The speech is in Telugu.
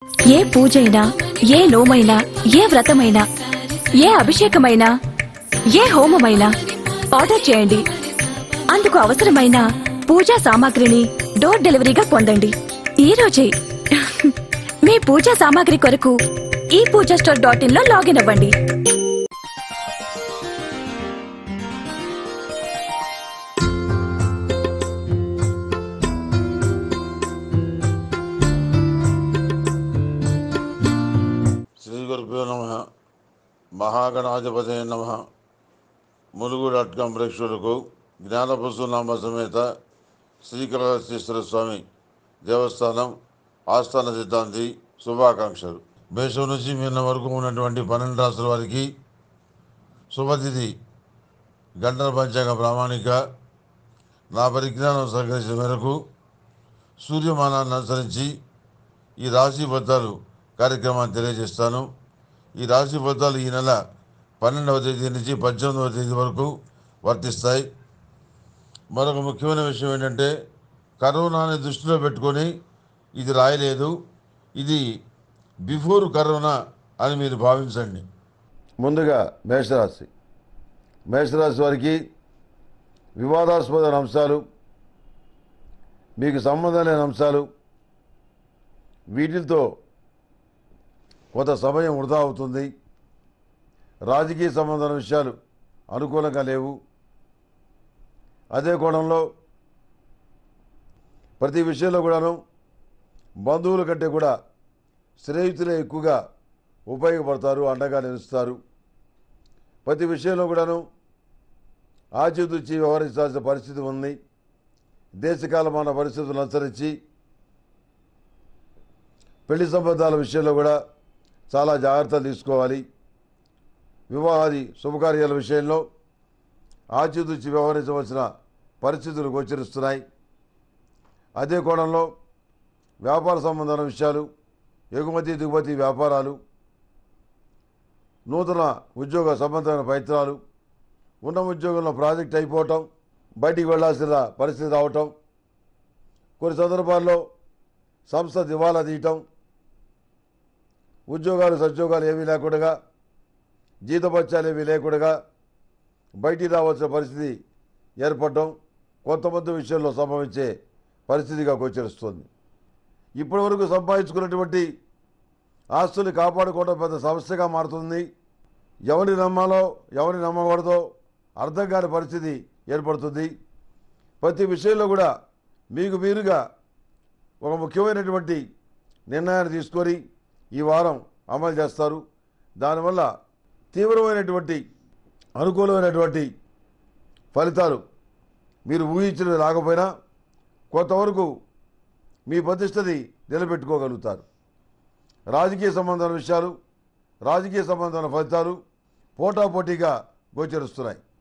ఏ పూజైనా ఏ నోమైనా ఏ వ్రతమైనా ఏ అభిషేకమైనా ఏ హోమమైనా ఆర్డర్ చేయండి అందుకు అవసరమైన పూజా సామాగ్రిని డోర్ డెలివరీగా పొందండి ఈ రోజే మీ పూజా సామాగ్రి కొరకు ఈ పూజా స్టోర్ డాట్ ఇన్ లో లాగిన్ అవ్వండి శ్రీ గురుభ్యో నమ మహాగణాధిపతి నమ ములుగు డాట్ కాం ప్రేక్షకులకు జ్ఞానపశునామ సమేత శ్రీకాళహస్తీశ్వర స్వామి దేవస్థానం ఆస్థాన సిద్ధాంతి శుభాకాంక్షలు మేషం నుంచి నిన్న వరకు ఉన్నటువంటి పన్నెండు రాష్ట్రాల వారికి శుభతిథి గంటల పంచాంగ ప్రామాణిక నా పరిజ్ఞానం సహకరించిన మేరకు సూర్యమానాన్ని అనుసరించి ఈ రాశి ఫలితాలు కార్యక్రమాన్ని తెలియజేస్తాను ఈ రాశి ఫలితాలు ఈ నెల పన్నెండవ తేదీ నుంచి పద్దెనిమిదవ తేదీ వరకు వర్తిస్తాయి మరొక ముఖ్యమైన విషయం ఏంటంటే కరోనాని దృష్టిలో పెట్టుకొని ఇది రాయలేదు ఇది బిఫోర్ కరోనా అని మీరు భావించండి ముందుగా మేషరాశి మేషరాశి వారికి వివాదాస్పద అంశాలు మీకు సంబంధం లేని అంశాలు వీటితో కొంత సమయం వృధా అవుతుంది రాజకీయ సంబంధమైన విషయాలు అనుకూలంగా లేవు అదే కోణంలో ప్రతి విషయంలో కూడాను బంధువుల కంటే కూడా స్నేహితులే ఎక్కువగా ఉపయోగపడతారు అండగా నిలుస్తారు ప్రతి విషయంలో కూడాను ఆచితూచి వ్యవహరించాల్సిన పరిస్థితి ఉంది దేశకాలమాన పరిస్థితులను అనుసరించి పెళ్లి సంబంధాల విషయంలో కూడా చాలా జాగ్రత్తలు తీసుకోవాలి వివాహాది శుభకార్యాల విషయంలో ఆచితూచి వ్యవహరించవలసిన పరిస్థితులు గోచరిస్తున్నాయి అదే కోణంలో వ్యాపార సంబంధమైన విషయాలు ఎగుమతి దిగుమతి వ్యాపారాలు నూతన ఉద్యోగ సంబంధమైన ప్రయత్నాలు ఉన్న ఉద్యోగంలో ప్రాజెక్ట్ అయిపోవటం బయటికి వెళ్ళాల్సిన పరిస్థితి రావటం కొన్ని సందర్భాల్లో సంస్థ దివాలా తీయటం ఉద్యోగాలు సద్యోగాలు ఏమీ లేకుండా జీతపత్యాలు ఏమీ లేకుండా బయటికి రావాల్సిన పరిస్థితి ఏర్పడటం కొంతమంది విషయంలో సంభవించే పరిస్థితిగా గోచరిస్తుంది ఇప్పటివరకు సంపాదించుకున్నటువంటి ఆస్తుల్ని కాపాడుకోవడం పెద్ద సమస్యగా మారుతుంది ఎవరిని నమ్మాలో ఎవరిని నమ్మకూడదో అర్థం కాని పరిస్థితి ఏర్పడుతుంది ప్రతి విషయంలో కూడా మీకు మీరుగా ఒక ముఖ్యమైనటువంటి నిర్ణయాన్ని తీసుకొని ఈ వారం అమలు చేస్తారు దానివల్ల తీవ్రమైనటువంటి అనుకూలమైనటువంటి ఫలితాలు మీరు ఊహించినవి రాకపోయినా కొంతవరకు మీ ప్రతిష్టని నిలబెట్టుకోగలుగుతారు రాజకీయ సంబంధమైన విషయాలు రాజకీయ సంబంధమైన ఫలితాలు పోటాపోటీగా గోచరిస్తున్నాయి